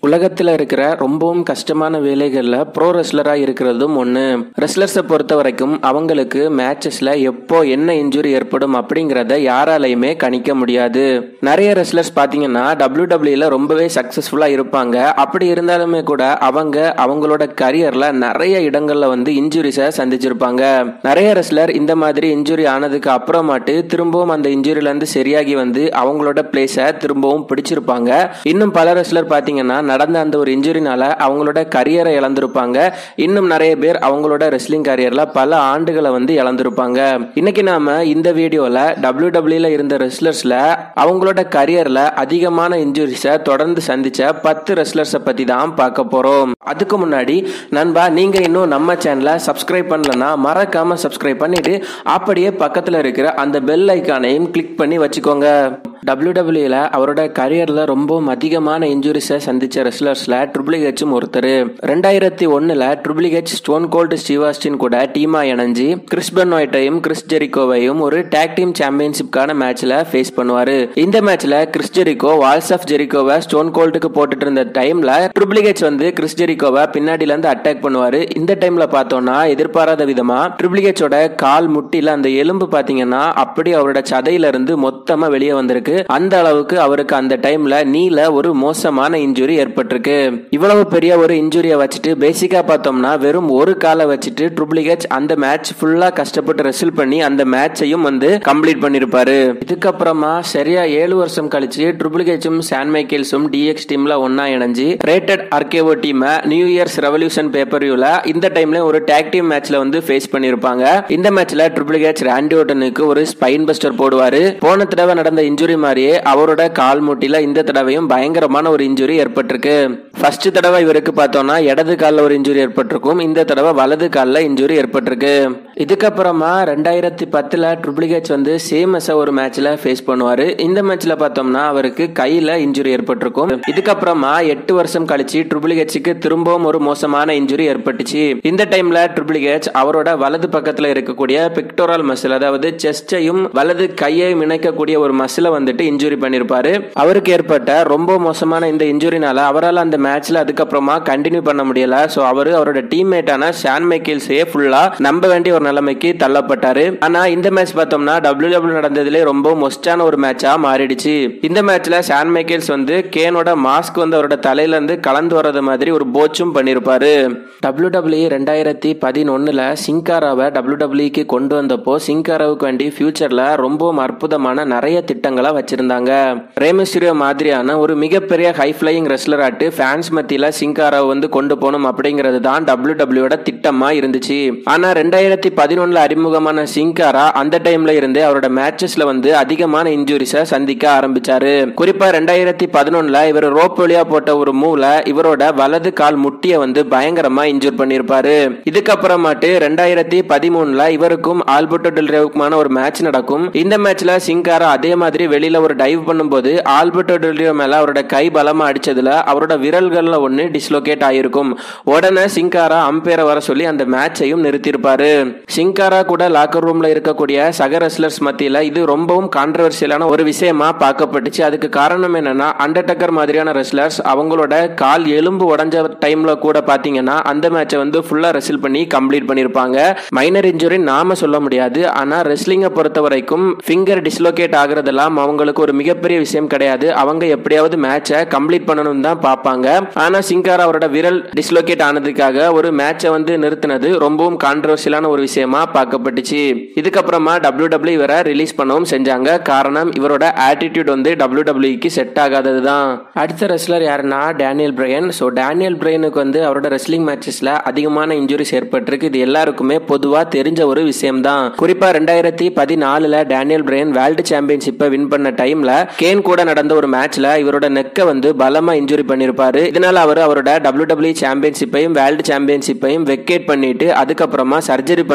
உலகத்தில் இருக்கிற ரொம்பவும் கஷ்டமான வேலைகளில் ப்ரோ ரெஸ்லராக இருக்கிறதும் ஒன்று ரெஸ்லர்ஸை பொறுத்த வரைக்கும் அவங்களுக்கு மேட்சஸில் எப்போ என்ன இன்ஜுரி ஏற்படும் அப்படிங்கிறத யாராலையுமே கணிக்க முடியாது நிறைய ரெஸ்லர்ஸ் பார்த்தீங்கன்னா டபிள்யூ டபிள்யூல ரொம்பவே சக்ஸஸ்ஃபுல்லாக இருப்பாங்க அப்படி இருந்தாலுமே கூட அவங்க அவங்களோட கரியரில் நிறைய இடங்களில் வந்து இன்ஜுரிஸை சந்திச்சிருப்பாங்க நிறைய ரெஸ்லர் இந்த மாதிரி இன்ஜுரி ஆனதுக்கு அப்புறமாட்டு திரும்பவும் அந்த இன்ஜுரியிலேருந்து சரியாகி வந்து அவங்களோட பிளேஸை திரும்பவும் பிடிச்சிருப்பாங்க இன்னும் பல ரெஸ்லர் பார்த்தீங்கன்னா நடந்த அந்த ஒரு இன்ஜுரினால அவங்களோட கரியரை இழந்திருப்பாங்க இன்னும் நிறைய பேர் அவங்களோட ரெஸ்லிங் கரியர்ல பல ஆண்டுகளை வந்து இழந்திருப்பாங்க இன்னைக்கு நாம இந்த வீடியோல டபிள்யூ டபிள்யூல இருந்த ரெஸ்லர்ஸ்ல அவங்களோட கரியர்ல அதிகமான இன்ஜுரிஸை தொடர்ந்து சந்திச்ச பத்து ரெஸ்லர்ஸை பத்தி தான் பார்க்க போறோம் அதுக்கு முன்னாடி நண்பா நீங்க இன்னும் நம்ம சேனலை சப்ஸ்கிரைப் பண்ணலன்னா மறக்காம சப்ஸ்கிரைப் பண்ணிட்டு அப்படியே பக்கத்துல இருக்கிற அந்த பெல் ஐக்கானையும் கிளிக் பண்ணி வச்சுக்கோங்க டபிள்யூ டபிள்யூல அவரோட கரியர்ல ரொம்பவும் அதிகமான இன்ஜுரிஸை சந்திச்ச ரெஸ்லர்ஸ்ல ட்ரிபிள் ஹெச்சும் ஒருத்தர் ரெண்டாயிரத்தி ஒன்னுல triple H Stone Cold Steve Austin கூட டீமா இணைஞ்சு கிறிஸ் பென்னாய்ட்டையும் கிறிஸ் ஜெரிகோவையும் ஒரு டேக் டீம் சாம்பியன்ஷிப்கான மேட்ச்ல ஃபேஸ் பண்ணுவாரு இந்த மேட்ச்ல கிறிஸ் ஜெரிகோ வால்ஸ் ஆஃப் ஜெரிகோவை ஸ்டோன் கோல்டுக்கு போட்டுட்டு இருந்த டைம்ல ட்ரிபிள் ஹெச் வந்து கிறிஸ் ஜெரிகோவை பின்னாடில இருந்து அட்டாக் பண்ணுவாரு இந்த டைம்ல பார்த்தோம்னா எதிர்பாராத விதமா ட்ரிபிள் ஹெச்சோட கால் முட்டில அந்த எலும்பு பாத்தீங்கன்னா அப்படி அவரோட சதையில இருந்து மொத்தமா வெளியே வந்திருக்கு அந்த அளவுக்கு அவருக்கு அந்த டைம்ல நீல ஒரு மோசமான இன்ஜுரி ஏற்பட்டிருக்கு இவ்வளவு பெரிய ஒரு இன்ஜுரியை வச்சுட்டு பேசிக்கா பார்த்தோம்னா வெறும் ஒரு காலை வச்சுட்டு ட்ரிபிள் ஹெச் அந்த மேட்ச் ஃபுல்லா கஷ்டப்பட்டு ரெசில் பண்ணி அந்த மேட்சையும் வந்து கம்ப்ளீட் பண்ணிருப்பாரு இதுக்கப்புறமா சரியா ஏழு வருஷம் கழிச்சு ட்ரிபிள் ஹெச்சும் சான் மைக்கேல்ஸும் டிஎக்ஸ் டீம்ல ஒன்னா இணைஞ்சு ரேட்டட் ஆர்கேஓ டீமை நியூ இயர்ஸ் ரெவல்யூஷன் பேப்பர்யூல இந்த டைம்ல ஒரு டேக் டீம் மேட்ச்ல வந்து ஃபேஸ் பண்ணிருப்பாங்க இந்த மேட்ச்ல ட்ரிபிள் ஹெச் ராண்டி ஓட்டனுக்கு ஒரு ஸ்பைன் பஸ்டர் போடுவாரு போன தடவை நடந்த இன்ஜுரி மாதிரியே அவரோட கால் முட்டில இந்த தடவையும் பயங்கரமான ஒரு இன்ஜுரி ஏற்பட்டிருக்கு ஃபர்ஸ்ட் தடவை இவருக்கு பார்த்தோம்னா இடது காலில் ஒரு இன்ஜுரி ஏற்பட்டிருக்கும் இந்த தடவை வலது காலில் இன்ஜுரி ஏற்பட்டிருக்கு இதுக்கப்புறமா ரெண்டாயிரத்தி பத்துல ட்ரிபிள் ஹெச் வந்து சேமஸ ஒரு மேட்ச்ல ஃபேஸ் பண்ணுவாரு இந்த மேட்ச்ல பார்த்தோம்னா அவருக்கு கையில இன்ஜுரி ஏற்பட்டிருக்கும் இதுக்கப்புறமா எட்டு வருஷம் கழிச்சு ட்ரிபிள் ஹெச்சுக்கு திரும்பவும் ஒரு மோசமான இன்ஜுரி ஏற்பட்டுச்சு இந்த டைம்ல ட்ரிபிள் ஹெச் அவரோட வலது பக்கத்துல இருக்கக்கூடிய பிக்டோரல் மசில் அதாவது செஸ்டையும் வலது கையையும் இணைக்கக்கூடிய ஒரு மசில வந்துட்டு இன்ஜுரி பண்ணிருப்பாரு அவருக்கு ஏற்பட்ட ரொம்ப மோசமான இந்த இன்ஜுரினால அவரால் அந்த மேட்ச்ல அதுக்கப்புறமா கண்டினியூ பண்ண முடியல ஸோ அவரு அவரோட டீம்மேட்டான ஷான் மைக்கேல்ஸையே ஃபுல்லா நம்ப வேண்டிய ஒரு நிலைமைக்கு தள்ளப்பட்டாரு ஆனா இந்த மேட்ச் பார்த்தோம்னா டபிள்யூ டபிள்யூ நடந்ததுல ரொம்ப மொஸ்டான ஒரு மேட்சா மாறிடுச்சு இந்த மேட்ச்ல ஷான் மைக்கேல்ஸ் வந்து கேனோட மாஸ்க் வந்து அவரோட தலையில இருந்து கலந்து வர்றது மாதிரி ஒரு போச்சும் பண்ணிருப்பாரு டபிள்யூ டபிள்யூ ரெண்டாயிரத்தி பதினொன்னுல சிங்காராவை டபிள்யூ டபிள்யூக்கு கொண்டு வந்தப்போ சிங்காராவுக்கு வேண்டி ஃபியூச்சர்ல ரொம்பவும் அற்புதமான நிறைய திட்டங்களை வச்சிருந்தாங்க ரேமிஸ்டிரியோ மாதிரியான ஒரு மிகப்பெரிய ஹை ஃபிளையிங் ரெஸ்லர் ஆட்டு ஃபேன்ஸ் மத்தியில சிங்காராவை வந்து கொண்டு போகணும் அப்படிங்கிறது தான் டபிள்யூ டபிள்யூட திட்டமா இருந்துச்சு ஆனா ரெண்டாயிரத்தி பதினொன்னுல அறிமுகமான சிங்காரா அந்த டைம்ல இருந்தே அவரோட மேட்சஸ்ல வந்து அதிகமான இன்ஜுரிஸை சந்திக்க ஆரம்பிச்சாரு குறிப்பா ரெண்டாயிரத்தி பதினொன்னுல இவர் ரோப் வழியா போட்ட ஒரு மூவ்ல இவரோட வலது கால் முட்டிய வந்து பயங்கரமா இன்ஜூர் பண்ணிருப்பாரு இதுக்கப்புறமாட்டு ரெண்டாயிரத்தி பதிமூணுல இவருக்கும் ஆல்பர்டோ டெல்ரியோவுக்குமான ஒரு மேட்ச் நடக்கும் இந்த மேட்ச்ல சிங்காரா அதே மாதிரி வெளியில ஒரு டைவ் பண்ணும்போது ஆல்பர்டோ டெல்ரியோ மேல அவரோட கை பலமா அடிச்சதுல அவரோட விரல்கள்ல ஒன்னு டிஸ்லோகேட் ஆயிருக்கும் உடனே சிங்காரா அம்பேரை வர சொல்லி அந்த மேட்சையும் நிறுத்தியிருப்பாரு சிங்காரா கூட லாக்கர் ரூம்ல இருக்கக்கூடிய சக ரெஸ்லர்ஸ் மத்தியில இது ரொம்பவும் கான்ட்ரவர்சியலான ஒரு விஷயமா பார்க்கப்பட்டுச்சு அதுக்கு காரணம் என்னன்னா அண்டர்டக்கர் மாதிரியான ரெஸ்லர்ஸ் அவங்களோட கால் எலும்பு உடஞ்ச டைம்ல கூட பாத்தீங்கன்னா அந்த மேட்சை வந்து ஃபுல்லா ரெசில் பண்ணி கம்ப்ளீட் பண்ணிருப்பாங்க மைனர் இன்ஜுரி நாம சொல்ல முடியாது ஆனா ரெஸ்லிங்கை பொறுத்த வரைக்கும் ஃபிங்கர் டிஸ்லோகேட் ஆகுறதெல்லாம் அவங்களுக்கு ஒரு மிகப்பெரிய விஷயம் கிடையாது அவங்க எப்படியாவது மேட்சை கம்ப்ளீட் பண்ணணும் தான் பார்ப்பாங்க ஆனா சிங்கார் அவரோட விரல் டிஸ்லோகேட் ஆனதுக்காக ஒரு மேட்சை வந்து நிறுத்தினது ரொம்பவும் கான்ட்ரவர்சியலான ஒரு விஷயமா பார்க்கப்பட்டுச்சு இதுக்கப்புறமா டபிள்யூ டபிள்யூ இவரை ரிலீஸ் பண்ணவும் செஞ்சாங்க காரணம் இவரோட ஆட்டிடியூட் வந்து டபிள்யூ டபிள்யூக்கு செட் ஆகாதது தான் அடுத்த ரெஸ்லர் யாருன்னா டேனியல் பிரையன் ஸோ டேனியல் பிரையனுக்கு வந்து அவரோட ரெஸ்லிங் மேட்சஸ்ல அதிகமான இன்ஜுரிஸ் ஏற்பட்டிருக்கு இது எல்லாருக்குமே பொதுவா தெரிஞ்ச ஒரு விஷயம் தான் குறிப்பா ரெண்டாயிரத்தி பதினாலுல டேனியல் பிரையன் வேர்ல்டு சாம்பியன்ஷிப்பை வின் பண்ண டைம்ல கேன் கூட நடந்த ஒரு மேட்ச்ல இவரோட நெக்கை வந்து பலமா இன்ஜுரி பண்ணிருப்பாரு இதனால அவர் அவரோட டபிள்யூ டபிள்யூ சாம்பியன்ஷிப்பையும் வேர்ல்டு சாம்பியன்ஷிப்பையும் வெக்கேட் பண்ணிட்டு அதுக்கப்புறமா சர்ஜரி பண்ற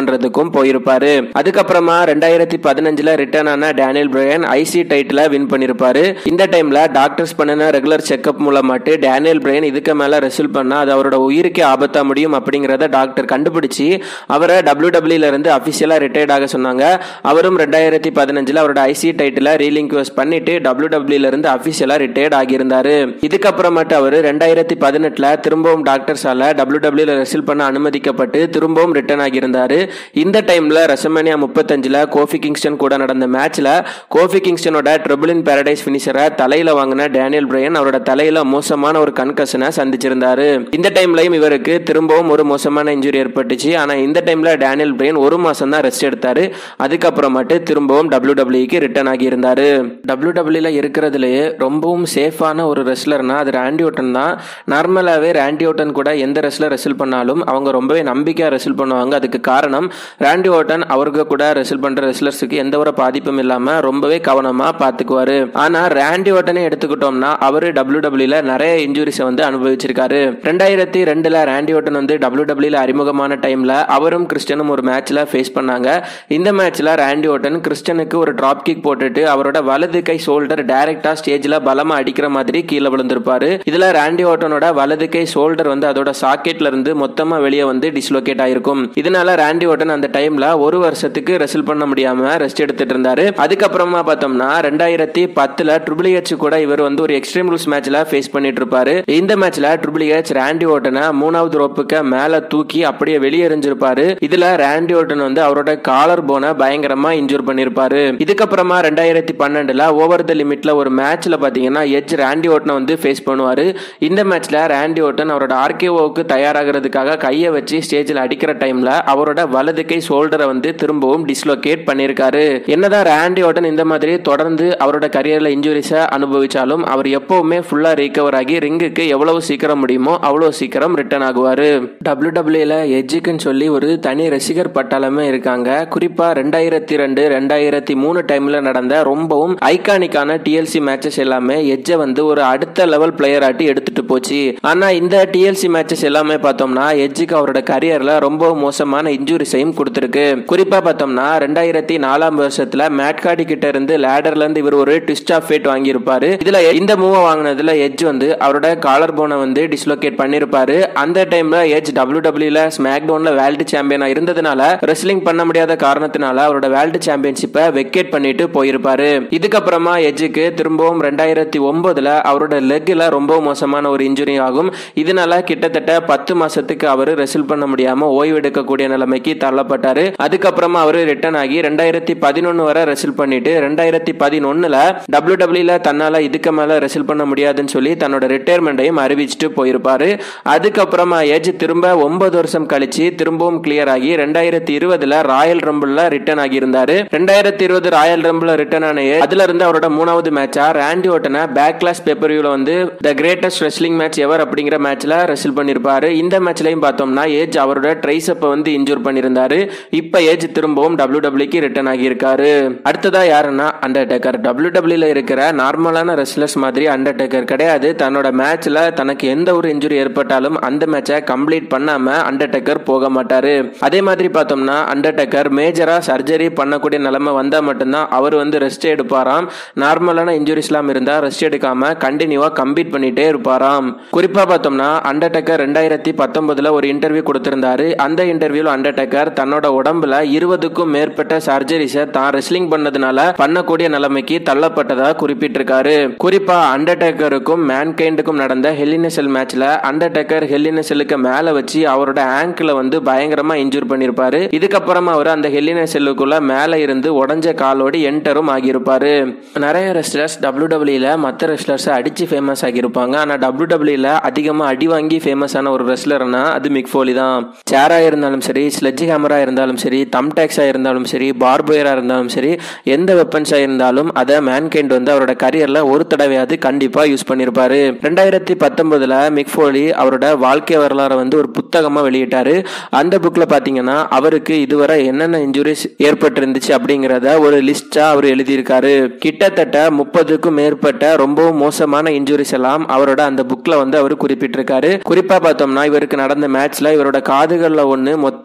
பண்றதுக்கும் போயிருப்பாரு அதுக்கப்புறமா ரெண்டாயிரத்தி பதினஞ்சுல ரிட்டர்ன் ஆன டேனியல் பிரையன் ஐசி டைட்டில வின் பண்ணிருப்பாரு இந்த டைம்ல டாக்டர்ஸ் பண்ணின ரெகுலர் செக்அப் மூலமாட்டு டேனியல் பிரையன் இதுக்கு மேல ரெசல்ட் பண்ணா அது அவரோட உயிருக்கே ஆபத்தா முடியும் அப்படிங்கறத டாக்டர் கண்டுபிடிச்சு அவரை டபிள்யூ டபிள்யூல இருந்து அபிஷியலா ரிட்டையர்ட் ஆக சொன்னாங்க அவரும் ரெண்டாயிரத்தி பதினஞ்சுல அவரோட ஐசி டைட்டில ரீலிங்க்வஸ் பண்ணிட்டு டபிள்யூ டபிள்யூல இருந்து அபிஷியலா ரிட்டையர்ட் ஆகியிருந்தாரு இதுக்கப்புறமேட்டு அவர் ரெண்டாயிரத்தி பதினெட்டுல திரும்பவும் டாக்டர்ஸால டபிள்யூ டபிள்யூல ரெசில் பண்ண அனுமதிக்கப்பட்டு திரும்பவும் ரிட்டர்ன் ஆகியிருந்தாரு இந்த டைம்ல ரெசமேனியா முப்பத்தஞ்சுல கோஃபி கிங்ஸ்டன் கூட நடந்த மேட்ச்ல கோஃபி கிங்ஸ்டனோட ட்ரிபிள் இன் பாரடைஸ் பினிஷரை தலையில வாங்கின டேனியல் பிரையன் அவரோட தலையில மோசமான ஒரு கன்கஷனை சந்திச்சிருந்தாரு இந்த டைம்லயும் இவருக்கு திரும்பவும் ஒரு மோசமான இன்ஜுரி ஏற்பட்டுச்சு ஆனா இந்த டைம்ல டேனியல் பிரையன் ஒரு மாசம் தான் ரெஸ்ட் எடுத்தாரு அதுக்கப்புறமாட்டு திரும்பவும் டபிள்யூ டபிள்யூக்கு ரிட்டர்ன் ஆகியிருந்தாரு டபிள்யூ டபிள்யூல இருக்கிறதுலயே ரொம்பவும் சேஃபான ஒரு ரெஸ்லர்னா அது ராண்டி ஓட்டன் தான் நார்மலாகவே ராண்டி ஓட்டன் கூட எந்த ரெஸ்லர் ரெசில் பண்ணாலும் அவங்க ரொம்பவே நம்பிக்கையாக ரெசில் பண்ணுவாங்க அதுக்கு காரணம் ராண்டி ஓட்டன் அவருக்கு கூட ரெசில் பண்ணுற ரெஸ்லர்ஸுக்கு எந்த ஒரு பாதிப்பும் இல்லாமல் ரொம்பவே கவனமாக பார்த்துக்குவாரு ஆனால் ராண்டி ஓட்டனை எடுத்துக்கிட்டோம்னா அவர் டபிள்யூ டபிள்யூல நிறைய இன்ஜுரிஸை வந்து அனுபவிச்சிருக்காரு ரெண்டாயிரத்தி ரெண்டுல ராண்டி ஓட்டன் வந்து டபிள்யூ டபிள்யூல அறிமுகமான டைம்ல அவரும் கிறிஸ்டனும் ஒரு மேட்ச்ல ஃபேஸ் பண்ணாங்க இந்த மேட்ச்ல ராண்டி ஓட்டன் கிறிஸ்டனுக்கு ஒரு டிராப் கிக் போட்டுட்டு அவரோட வலது கை ஷோல்டர் டைரக்டா ஸ்டேஜ்ல பலமா அடிக்கிற மாதிரி கீழே விழுந்திருப்பாரு இதுல ராண்டி ஓட்டனோட வலது கை ஷோல்டர் வந்து அதோட சாக்கெட்ல இருந்து மொத்தமா வெளியே வந்து டிஸ்லோகேட் ஆயிருக்கும் இதனால ராண்டி ஓட்டன் அந்த டைம்ல ஒரு வருஷத்துக்கு ரெசில் பண்ண முடியாம ரெஸ்ட் எடுத்துட்டு இருந்தாரு அதுக்கப்புறமா பார்த்தோம்னா ரெண்டாயிரத்தி பத்துல ட்ரிபிள் ஹெச் கூட இவர் வந்து ஒரு எக்ஸ்ட்ரீம் ரூல்ஸ் மேட்ச்ல ஃபேஸ் பண்ணிட்டு இருப்பாரு இந்த மேட்ச்ல ட்ரிபிள் ஹெச் ராண்டி ஓட்டனை மூணாவது ரோப்புக்கு மேல தூக்கி அப்படியே வெளியே எறிஞ்சிருப்பாரு இதுல ராண்டி ஓட்டன் வந்து அவரோட காலர் போனை பயங்கரமா இன்ஜூர் பண்ணிருப்பாரு இதுக்கப்புறமா ரெண்டாயிரத்தி பன்னெண்டுல ஓவர் த லிமிட்ல ஒரு மேட்ச்ல பாத்தீங்கன்னா எச் ராண்டி ஓட்டனை வந்து ஃபேஸ் பண்ணுவாரு இந்த மேட்ச்ல ராண்டி ஓட்டன் அவரோட ஆர்கேஓவுக்கு தயாராகிறதுக்காக கையை வச்சு ஸ்டேஜில் அடிக்கிற டைம்ல அவரோட வலது கை ஷோல்டரை வந்து திரும்பவும் டிஸ்லோகேட் பண்ணியிருக்காரு என்னதான் ராண்டி ஓட்டன் இந்த மாதிரி தொடர்ந்து அவரோட கரியர்ல இன்ஜுரிஸை அனுபவிச்சாலும் அவர் எப்பவுமே ஃபுல்லா ரீகவர் ஆகி ரிங்குக்கு எவ்வளவு சீக்கிரம் முடியுமோ அவ்வளோ சீக்கிரம் ரிட்டர்ன் ஆகுவாரு டபிள்யூ டபிள்யூல எஜ்ஜுக்குன்னு சொல்லி ஒரு தனி ரசிகர் பட்டாளமே இருக்காங்க குறிப்பா ரெண்டாயிரத்தி ரெண்டு ரெண்டாயிரத்தி மூணு டைம்ல நடந்த ரொம்பவும் ஐகானிக்கான டிஎல்சி மேட்சஸ் எல்லாமே எஜ்ஜை வந்து ஒரு அடுத்த லெவல் பிளேயர் ஆட்டி எடுத்துட்டு போச்சு ஆனா இந்த டிஎல்சி மேட்சஸ் எல்லாமே பார்த்தோம்னா எஜ்ஜுக்கு அவரோட கரியர்ல ரொம்ப மோசமான இன்ஜுரிஸையும் கொடுத்துருக்கு குறிப்பா பார்த்தோம்னா ரெண்டாயிரத்தி நாலாம் வருஷத்துல மேட்காடி கிட்ட இருந்து லேடர்ல இருந்து இவர் ஒரு ட்விஸ்ட் ஆஃப் ஃபேட் வாங்கியிருப்பாரு இதுல இந்த மூவ் வாங்கினதுல எஜ் வந்து அவரோட காலர் போனை வந்து டிஸ்லோகேட் பண்ணிருப்பாரு அந்த டைம்ல எஜ் டபிள்யூ டபிள்யூல ஸ்மாக் டவுன்ல வேர்ல்டு சாம்பியனா இருந்ததுனால ரெஸ்லிங் பண்ண முடியாத காரணத்தினால அவரோட வேர்ல்டு சாம்பியன்ஷிப்பை வெக்கேட் பண்ணிட்டு போயிருப்பாரு இதுக்கப்புறமா எஜ்ஜுக்கு திரும்பவும் ரெண்டாயிரத்தி ஒன்பதுல அவரோட லெக்ல ரொம்ப மோசமான ஒரு இன்ஜுரி ஆகும் இதனால கிட்டத்தட்ட பத்து மாசத்துக்கு அவர் ரெசில் பண்ண முடியாம ஓய்வு எடுக்கக்கூடிய நிலைமைக்கு தள்ளப்பட்டாரு அதுக்கப்புறமா அவர் ரிட்டர்ன் ஆகி ரெண்டாயிரத்தி பதினொன்னு வரை ரெசில் பண்ணிட்டு ரெண்டாயிரத்தி பதினொன்னுல டபிள்யூ டபிள்யூல தன்னால இதுக்கு மேல ரெசில் பண்ண முடியாதுன்னு சொல்லி தன்னோட ரிட்டையர்மெண்ட்டையும் அறிவிச்சுட்டு போயிருப்பாரு அதுக்கப்புறமா ஏஜ் திரும்ப ஒன்பது வருஷம் கழிச்சு திரும்பவும் கிளியர் ஆகி ரெண்டாயிரத்தி இருபதுல ராயல் ரம்பிள்ல ரிட்டர்ன் ஆகியிருந்தாரு ரெண்டாயிரத்தி இருபது ராயல் ரம்பிள் ரிட்டர்ன் ஆன ஏஜ் அதுல இருந்து அவரோட மூணாவது மேட்சா ராண்டி ஓட்டனை பேக் கிளாஸ் பேப்பர்வியூல வந்து the greatest wrestling match ever அப்படிங்கிற மேட்ச்ல ரெசில் பண்ணிருப்பாரு இந்த மேட்ச்லயும் பார்த்தோம்னா ஏஜ் அவரோட ட்ரைசப்பை வந்து இன்ஜூர் பண்ணியிருந்தாரு இப்ப ஏஜ் திரும்பவும் டபிள்யூ டபிள்யூக்கு ரிட்டர்ன் ஆகியிருக்காரு அடுத்ததா யாருன்னா அண்டர்டேக்கர் டபிள்யூ டபிள்யூல இருக்கிற நார்மலான ரெஸ்லர்ஸ் மாதிரி அண்டர்டேக்கர் கிடையாது தன்னோட மேட்ச்ல தனக்கு எந்த ஒரு இன்ஜுரி ஏற்பட்டாலும் அந்த மேட்சை கம்ப்ளீட் பண்ணாம அண்டர்டேக்கர் போக மாட்டாரு அதே மாதிரி பார்த்தோம்னா அண்டர்டேக்கர் மேஜரா சர்ஜரி பண்ணக்கூடிய நிலைமை வந்தா மட்டும்தான் அவர் வந்து ரெஸ்ட் எடுப்பாராம் நார்மலான இன்ஜுரிஸ்லாம் இருந்தா ரெஸ்ட் எடுக்காம கண்டினியூவா கம்ப்ளீட் பண்ணிட்டே இருப்பாராம் குறிப்பா பார்த்தோம்னா அண்டர்டேக்கர் ரெண்டாயிரத்தி பத்தொன்பதுல ஒரு இன்டர்வியூ கொடுத்திருந்தாரு அந்த இன்டர்வியூல அண்டர்டேக்கர் தன்னோட உடம்புல இருபதுக்கும் மேற்பட்ட சர்ஜரிஸை தான் ரெஸ்லிங் பண்ணதுனால பண்ணக்கூடிய நிலைமைக்கு தள்ளப்பட்டதா குறிப்பிட்டிருக்காரு குறிப்பா அண்டர்டேக்கருக்கும் மேன்கைண்டுக்கும் நடந்த ஹெல்லினசெல் மேட்ச்ல அண்டர்டேக்கர் ஹெல்லினசெல்லுக்கு மேல வச்சு அவரோட ஆங்கிள வந்து பயங்கரமா இன்ஜூர் பண்ணிருப்பாரு இதுக்கப்புறமா அவர் அந்த ஹெல்லினசெல்லுக்குள்ள மேல இருந்து உடஞ்ச காலோடு என்டரும் ஆகியிருப்பாரு நிறைய ரெஸ்லர்ஸ் டபிள்யூ டபிள்யூல மற்ற ரெஸ்லர்ஸ் அடிச்சு ஃபேமஸ் ஆகியிருப்பாங்க ஆனா டபிள்யூ டபிள்யூல அதிகமா அடி வாங்கி ஃபேமஸான ஒரு ரெஸ்லர்னா அது மிக்ஃபோலி தான் சேரா இருந்தாலும் சரி ஸ்லெட்ஜ் ஹேமரா இருந்தாலும் சரி தம் டேக்ஸா இருந்தாலும் சரி பார்போயரா இருந்தாலும் சரி எந்த வெப்பன்ஸா இருந்தாலும் அதை மேன்கைண்ட் வந்து அவரோட கரியர்ல ஒரு தடவையாவது கண்டிப்பா யூஸ் பண்ணிருப்பாரு ரெண்டாயிரத்தி பத்தொன்பதுல மிக்ஃபோலி அவரோட வாழ்க்கை வரலாறை வந்து ஒரு புத்தகமா வெளியிட்டாரு அந்த புக்ல பாத்தீங்கன்னா அவருக்கு இதுவரை என்னென்ன இன்ஜுரிஸ் ஏற்பட்டிருந்துச்சு அப்படிங்கிறத ஒரு லிஸ்டா அவர் எழுதியிருக்காரு கிட்டத்தட்ட முப்பதுக்கும் மேற்பட்ட ரொம்பவும் மோசமான இன்ஜுரிஸ் எல்லாம் அவரோட அந்த புக்ல வந்து அவர் குறிப்பிட்டிருக்காரு குறிப்பா பார்த்தோம்னா இவருக்கு நடந்த மேட்ச்ல இவரோட காதுகள்ல ஒண்ணு மொத்தமா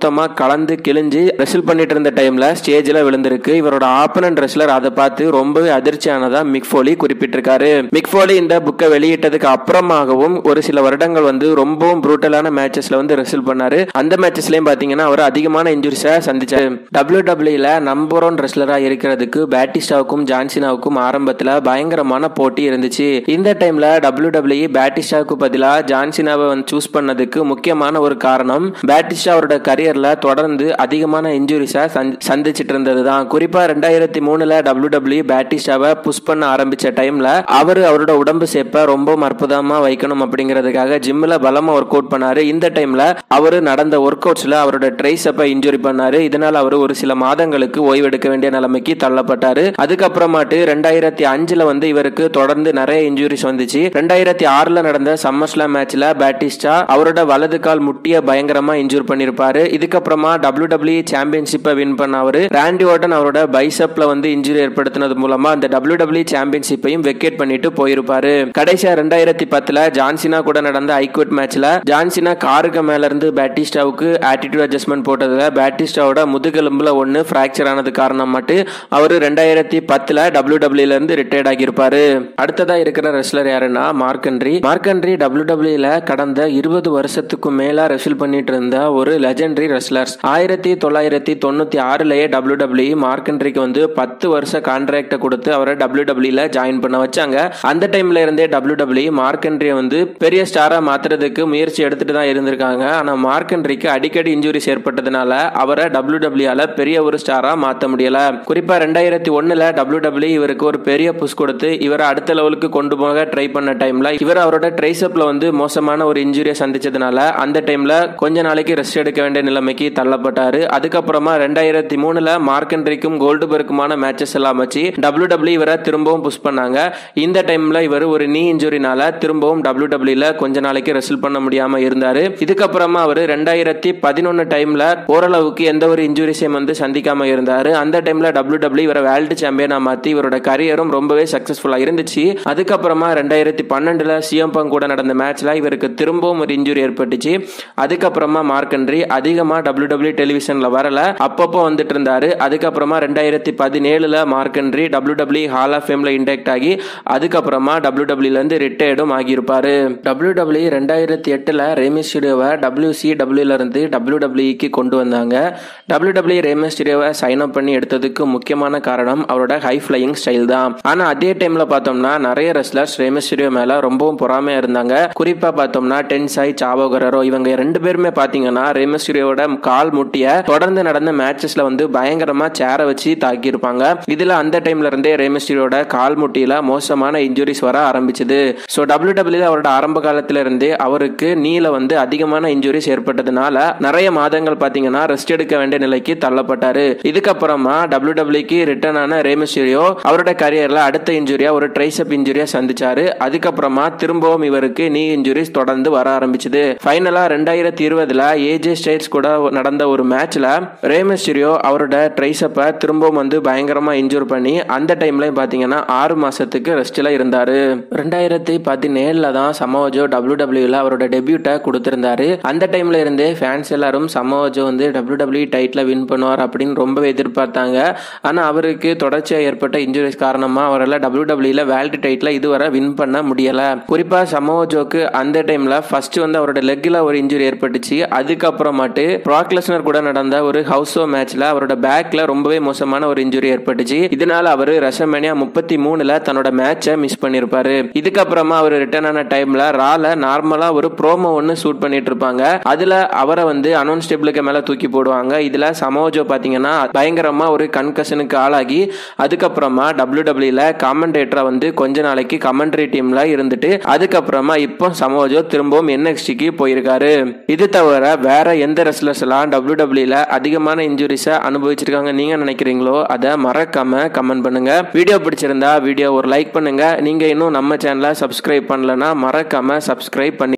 வளர்ந்து கிழிஞ்சு ரெஸ்ல் பண்ணிட்டு இருந்த டைம்ல ஸ்டேஜ்ல விழுந்திருக்கு இவரோட ஆப்பனன்ட் ரெஸ்லர் அதை பார்த்து ரொம்பவே அதிர்ச்சியானதா மிக்ஃபோலி குறிப்பிட்டிருக்காரு மிக்ஃபோலி இந்த புக்கை வெளியிட்டதுக்கு அப்புறமாகவும் ஒரு சில வருடங்கள் வந்து ரொம்பவும் ப்ரூட்டலான மேட்சஸ்ல வந்து ரெஸ்ல் பண்ணாரு அந்த மேட்சஸ்லயும் பாத்தீங்கன்னா அவர் அதிகமான இன்ஜுரிஸை சந்திச்சாரு டபிள்யூ டபிள்யூல நம்பர் ஒன் ரெஸ்லரா இருக்கிறதுக்கு பேட்டிஸ்டாவுக்கும் ஜான்சினாவுக்கும் ஆரம்பத்துல பயங்கரமான போட்டி இருந்துச்சு இந்த டைம்ல டபிள்யூ டபிள்யூ பேட்டிஸ்டாவுக்கு பதிலாக ஜான்சினாவை வந்து சூஸ் பண்ணதுக்கு முக்கியமான ஒரு காரணம் பேட்டிஸ்டா அவரோட கரியர்ல தொடர்ந்து அதிகமான இன்ஜுரிஸை சந்திச்சிட்டு இருந்தது தான் குறிப்பா ரெண்டாயிரத்தி மூணுல டபிள்யூ டபிள்யூ பேட்டிஸ்டாவை புஷ் பண்ண ஆரம்பிச்ச டைம்ல அவர் அவரோட உடம்பு சேப்ப ரொம்ப அற்புதமா வைக்கணும் அப்படிங்கிறதுக்காக ஜிம்ல பலமா ஒர்க் அவுட் பண்ணாரு இந்த டைம்ல அவரு நடந்த ஒர்க் அவுட்ஸ்ல அவரோட ட்ரைஸப்பை இன்ஜுரி பண்ணாரு இதனால அவர் ஒரு சில மாதங்களுக்கு ஓய்வெடுக்க வேண்டிய நிலைமைக்கு தள்ளப்பட்டாரு அதுக்கப்புறமாட்டு ரெண்டாயிரத்தி அஞ்சுல வந்து இவருக்கு தொடர்ந்து நிறைய இன்ஜுரிஸ் வந்துச்சு ரெண்டாயிரத்தி ஆறுல நடந்த சம்மர்ஸ்லாம் மேட்ச்ல பேட்டிஸ்டா அவரோட வலது கால் முட்டிய பயங்கரமா இன்ஜூர் பண்ணிருப்பாரு இதுக்கப்புறமா டபிள்யூ டபிள்யூ சாம்பியன்ஷிப்பை வின் பண்ண அவரு ராண்டி ஓட்டன் அவரோட பைசப்ல வந்து இன்ஜுரி ஏற்படுத்தினது மூலமா அந்த டபிள்யூ டபிள்யூ சாம்பியன்ஷிப்பையும் வெக்கேட் பண்ணிட்டு போயிருப்பாரு கடைசியா ரெண்டாயிரத்தி பத்துல ஜான்சினா கூட நடந்த ஐக்வெட் மேட்ச்ல ஜான்சினா காருக்கு மேல இருந்து பேட்டிஸ்டாவுக்கு ஆட்டிடியூட் அட்ஜஸ்ட்மெண்ட் போட்டதுல பேட்டிஸ்டாவோட முதுகெலும்புல ஒன்னு பிராக்சர் ஆனது காரணம் மட்டும் அவரு ரெண்டாயிரத்தி பத்துல டபிள்யூ டபிள்யூல இருந்து ரிட்டையர்ட் ஆகியிருப்பாரு அடுத்ததா இருக்கிற ரெஸ்லர் யாருன்னா மார்க்கன்ட்ரி மார்க்கன்ட்ரி டபிள்யூ டபிள்யூல கடந்த இருபது வருஷத்துக்கு மேல ரெஸ்ல் பண்ணிட்டு இருந்த ஒரு லெஜெண்டரி ரெஸ்லர்ஸ் ஆயிரத்தி தொள்ளாயிரத்தி தொண்ணூத்தி ஆறுலயே டபிள்யூ டபிள்யூ மார்க்கன்ட்ரிக்கு வந்து பத்து வருஷ கான்ட்ராக்டை கொடுத்து அவரை டபிள்யூ டபிள்யூல ஜாயின் பண்ண வச்சாங்க அந்த டைம்ல இருந்தே டபிள்யூ டபிள்யூ மார்க்கன்ட்ரியை வந்து பெரிய ஸ்டாரா மாத்துறதுக்கு முயற்சி எடுத்துட்டு தான் இருந்திருக்காங்க ஆனா மார்க்கன்ட்ரிக்கு அடிக்கடி இன்ஜுரிஸ் ஏற்பட்டதுனால அவரை டபிள்யூ டபிள்யூல பெரிய ஒரு ஸ்டாரா மாத்த முடியல குறிப்பா ரெண்டாயிரத்தி ஒண்ணுல டபிள்யூ டபிள்யூ இவருக்கு ஒரு பெரிய புஷ் கொடுத்து இவரை அடுத்த லெவலுக்கு கொண்டு போக ட்ரை பண்ண டைம்ல இவர் அவரோட ட்ரைசப்ல வந்து மோசமான ஒரு இன்ஜுரியை சந்திச்சதுனால அந்த டைம்ல கொஞ்ச நாளைக்கு ரெஸ்ட் எடுக்க வேண்டிய நிலைமைக்கு தள்ளப்பட்டாரு அதுக்கப்புறமா ரெண்டாயிரத்தி மூணுல மார்க்கன்ட்ரிக்கும் கோல்டுபர்க்குமான மேட்சஸ் எல்லாம் வச்சு டபிள்யூ டபிள்யூ இவரை திரும்பவும் புஷ் பண்ணாங்க இந்த டைம்ல இவர் ஒரு நீ இன்ஜுரினால திரும்பவும் டபிள்யூ டபிள்யூல கொஞ்ச நாளைக்கு ரெஸ்ல் பண்ண முடியாம இருந்தாரு இதுக்கப்புறமா அவர் ரெண்டாயிரத்தி பதினொன்னு டைம்ல ஓரளவுக்கு எந்த ஒரு இன்ஜுரிஸையும் வந்து சந்திக்காம இருந்தாரு அந்த டைம்ல டபிள்யூ டபிள்யூ இவரை வேர்ல்டு சாம்பியனா மாத்தி இவரோட கரியரும் ரொம்பவே சக்சஸ்ஃபுல்லா இருந்துச்சு அதுக்கப்புறமா ரெண்டாயிரத்தி பன்னெண்டுல சிஎம் பங்க் கூட நடந்த மேட்ச்ல இவருக்கு திரும்பவும் ஒரு இன்ஜுரி ஏற்பட்டுச்சு அதுக்கப்புறமா மார்க்கன்ட்ரி அதிகமா டபிள்யூ டபிள்யூ டெலிவிஷன்ல வரல அப்பப்போ வந்துட்டு இருந்தாரு அதுக்கப்புறமா ரெண்டாயிரத்தி பதினேழுல மார்க்கன்ட்ரி டபிள்யூ டபிள்யூ ஹால் ஆஃப் ஃபேம்ல இண்டெக்ட் ஆகி அதுக்கப்புறமா டபிள்யூ டபிள்யூல இருந்து ரிட்டையர்டும் ஆகியிருப்பாரு டபிள்யூ டபிள்யூ ரெண்டாயிரத்தி எட்டுல ரேமிஸ்டியோவை டபிள்யூ சி டபிள்யூல இருந்து டபிள்யூ டபிள்யூக்கு கொண்டு வந்தாங்க டபிள்யூ டபிள்யூ ரேமிஸ்டியோவை சைன் அப் பண்ணி எடுத்ததுக்கு முக்கியமான காரணம் அவரோட ஹை ஃபிளையிங் ஸ்டைல் தான் ஆனா அதே டைம்ல பார்த்தோம்னா நிறைய ரெஸ்லர்ஸ் ரேமிஸ்டிரியோ மேல ரொம்பவும் பொறாமையா இருந்தாங்க குறிப்பா பார்த்தோம்னா டென்சாய் சாவோகரோ இவங்க ரெண்டு பேருமே பாத்தீங்கன்னா ரேமிஸ்டிரியோட கால் முட்டிய தொடர்ந்து நடந்த மேட்சஸ்ல வந்து பயங்கரமா சேர வச்சு தாக்கியிருப்பாங்க இதுல அந்த டைம்ல இருந்தே ரேமிஸ்டிரியோட கால் முட்டியில மோசமான இன்ஜுரிஸ் வர ஆரம்பிச்சது ஸோ டபிள்யூ டபிள்யூ அவரோட ஆரம்ப காலத்துல இருந்தே அவருக்கு நீல வந்து அதிகமான இன்ஜுரிஸ் ஏற்பட்டதுனால நிறைய மாதங்கள் பாத்தீங்கன்னா ரெஸ்ட் எடுக்க வேண்டிய நிலைக்கு தள்ளப்பட்டாரு இதுக்கப்புறமா டபிள்யூ டபிள்யூக்கு ரிட்டர்ன் ஆன ரேமிஸ்டிரியோ அவரோட கரியர்ல அடுத்த இன்ஜுரியா ஒரு ட்ரைசப் இன்ஜுரியா சந்திச்சாரு அதுக்கப்புறமா திரும்பவும் இவருக்கு நீ இன்ஜுரிஸ் தொடர்ந்து வர ஆரம்பிச்சது ஃபைனலா ரெண்டாயிரத்தி இருபதுல ஏஜே ஸ்டேட்ஸ் கூட நடந்த ஒரு மேட்ச்ல ரேமிஸ்டிரியோ அவரோட ட்ரைசப்பை திரும்பவும் வந்து பயங்கரமா இன்ஜூர் பண்ணி அந்த டைம்ல பாத்தீங்கன்னா ஆறு மாசத்துக்கு ரெஸ்ட்ல இருந்தாரு ரெண்டாயிரத்தி பதினேழுல தான் சமோஜோ டபிள்யூ டபிள்யூல அவரோட டெபியூட்டை கொடுத்திருந்தாரு அந்த டைம்ல இருந்தே ஃபேன்ஸ் எல்லாரும் சமோஜோ வந்து டபிள்யூ டபிள்யூ டைட்டில் வின் பண்ணுவார் அப்படின்னு ரொம்பவே எதிர்பார்த்தாங்க ஆனா அவருக்கு தொடர்ச்சியாக ஏற்பட்ட இன்ஜுரிஸ் காரணமா அவரால் டபிள்யூ டபிள்யூல வேர்ல்டு டைட்டில் இதுவரை வின் பண்ண முடியல குறிப்பா சமோஜோக்கு அந்த டைம்ல ஃபர்ஸ்ட் வந்து அவரோட லெக்ல ஒரு இன்ஜுரி ஏற்பட்டுச்சு அதுக்கப்புறமாட்டு ப்ராக்லஸ்னர் கூட நடந்த ஒரு ஹவுஸ் ஓ மேட்ச்ல அவரோட பேக்ல ரொம்பவே மோசமான ஒரு இன்ஜுரி ஏற்பட்டுச்சு இதனால அவர் ரசமேனியா முப்பத்தி மூணுல தன்னோட மேட்சை மிஸ் பண்ணிருப்பாரு இதுக்கப்புறமா அவர் ரிட்டர்ன் ஆன டைம்ல ரால நார்மலா ஒரு ப்ரோமோ ஒன்னு ஷூட் பண்ணிட்டு இருப்பாங்க அதுல அவரை வந்து அனௌன்ஸ் டேபிளுக்கு மேல தூக்கி போடுவாங்க இதுல சமோஜோ பாத்தீங்கன்னா பயங்கரமா ஒரு கன்கஷனுக்கு ஆளாகி அதுக்கப்புறமா டபிள்யூ டபிள்யூல காமெண்டேட்டரா வந்து கொஞ்ச நாளைக்கு கமெண்ட்ரி டீம்ல இருந்துட்டு அதுக்கப்புறமா இப்போ சமோஜோ திரும்பவும் என்எக்ஸ்டிக்கு போயிருக்காரு இது தவிர வேற எந்த ரெஸ்லர்ஸ் எல்லாம் டபிள்யூ டபிள்யூல அதிகமான இன்ஜுரிஸை அனுபவிச்சிருக்காங்க நீங்க நினைக்கிறீங்களோ அதை மறக்காம கமெண்ட் பண்ணுங்க வீடியோ பிடிச்சிருந்தா வீடியோ ஒரு லைக் பண்ணுங்க நீங்க இன்னும் நம்ம சேனலை சப்ஸ்கிரைப் பண்ணலன்னா மறக்காம சப்ஸ்கிரைப் பண்ணி